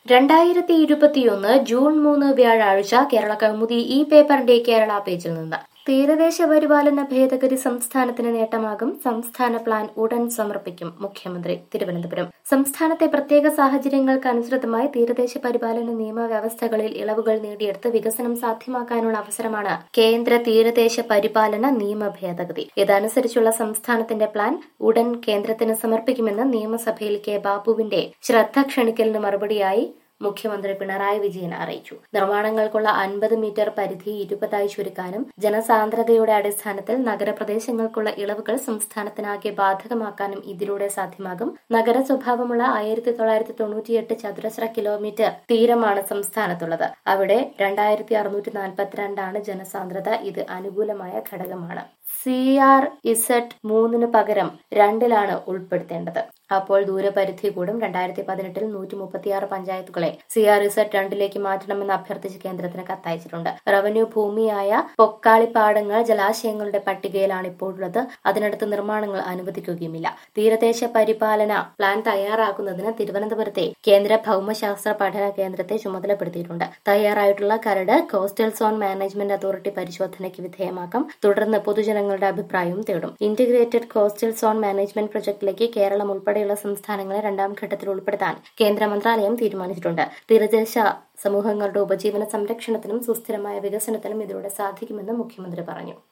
രണ്ടായിരത്തി ഇരുപത്തിയൊന്ന് ജൂൺ മൂന്ന് വ്യാഴാഴ്ച കേരള കൗമുദി ഇ പേപ്പറിന്റെ കേരള പേജിൽ നിന്ന് തീരദേശ പരിപാലന ഭേദഗതി സംസ്ഥാനത്തിന് നേട്ടമാകും സംസ്ഥാന പ്ലാൻ ഉടൻ സമർപ്പിക്കും മുഖ്യമന്ത്രി തിരുവനന്തപുരം സംസ്ഥാനത്തെ പ്രത്യേക സാഹചര്യങ്ങൾക്ക് അനുസൃതമായി തീരദേശ പരിപാലന നിയമവ്യവസ്ഥകളിൽ ഇളവുകൾ നേടിയെടുത്ത് വികസനം സാധ്യമാക്കാനുള്ള അവസരമാണ് കേന്ദ്ര തീരദേശ പരിപാലന നിയമ ഭേദഗതി ഇതനുസരിച്ചുള്ള സംസ്ഥാനത്തിന്റെ പ്ലാൻ ഉടൻ കേന്ദ്രത്തിന് സമർപ്പിക്കുമെന്ന് നിയമസഭയിൽ കെ ബാബുവിന്റെ ശ്രദ്ധ ക്ഷണിക്കലിന് മറുപടിയായി മുഖ്യമന്ത്രി പിണറായി വിജയൻ അറിയിച്ചു നിർമ്മാണങ്ങൾക്കുള്ള അൻപത് മീറ്റർ പരിധി ഇരുപതായി ചുരുക്കാനും ജനസാന്ദ്രതയുടെ അടിസ്ഥാനത്തിൽ നഗരപ്രദേശങ്ങൾക്കുള്ള ഇളവുകൾ സംസ്ഥാനത്തിനാകെ ബാധകമാക്കാനും ഇതിലൂടെ സാധ്യമാകും നഗര സ്വഭാവമുള്ള ആയിരത്തി തൊള്ളായിരത്തി തൊണ്ണൂറ്റിയെട്ട് ചതുരശ്ര കിലോമീറ്റർ തീരമാണ് സംസ്ഥാനത്തുള്ളത് അവിടെ രണ്ടായിരത്തി അറുന്നൂറ്റി നാൽപ്പത്തിരണ്ടാണ് ജനസാന്ദ്രത ഇത് അനുകൂലമായ ഘടകമാണ് സി ആർ ഇസഡ് മൂന്നിന് പകരം രണ്ടിലാണ് ഉൾപ്പെടുത്തേണ്ടത് അപ്പോൾ ദൂരപരിധി കൂടും രണ്ടായിരത്തി പതിനെട്ടിൽ നൂറ്റി മുപ്പത്തിയാറ് പഞ്ചായത്തുകളെ സി ആർ ഇസഡ് രണ്ടിലേക്ക് മാറ്റണമെന്ന് അഭ്യർത്ഥിച്ച് കേന്ദ്രത്തിന് കത്തയച്ചിട്ടുണ്ട് റവന്യൂ ഭൂമിയായ പൊക്കാളിപ്പാടങ്ങൾ ജലാശയങ്ങളുടെ പട്ടികയിലാണ് ഇപ്പോഴുള്ളത് അതിനടുത്ത് നിർമ്മാണങ്ങൾ അനുവദിക്കുകയുമില്ല തീരദേശ പരിപാലന പ്ലാൻ തയ്യാറാക്കുന്നതിന് തിരുവനന്തപുരത്തെ കേന്ദ്ര ഭൗമശാസ്ത്ര പഠന കേന്ദ്രത്തെ ചുമതലപ്പെടുത്തിയിട്ടുണ്ട് തയ്യാറായിട്ടുള്ള കരട് കോസ്റ്റൽ സോൺ മാനേജ്മെന്റ് അതോറിറ്റി പരിശോധനയ്ക്ക് വിധേയമാക്കും തുടർന്ന് പൊതുജനങ്ങളുടെ അഭിപ്രായവും തേടും ഇന്റഗ്രേറ്റഡ് കോസ്റ്റൽ സോൺ മാനേജ്മെന്റ് പ്രൊജക്ടിലേക്ക് കേരളം ഉൾപ്പെടെയുള്ള സംസ്ഥാനങ്ങളെ രണ്ടാം ഘട്ടത്തിൽ ഉൾപ്പെടുത്താൻ കേന്ദ്ര മന്ത്രാലയം തീരുമാനിച്ചിട്ടുണ്ട് തീരദേശ സമൂഹങ്ങളുടെ ഉപജീവന സംരക്ഷണത്തിനും സുസ്ഥിരമായ വികസനത്തിനും ഇതിലൂടെ സാധിക്കുമെന്ന് മുഖ്യമന്ത്രി പറഞ്ഞു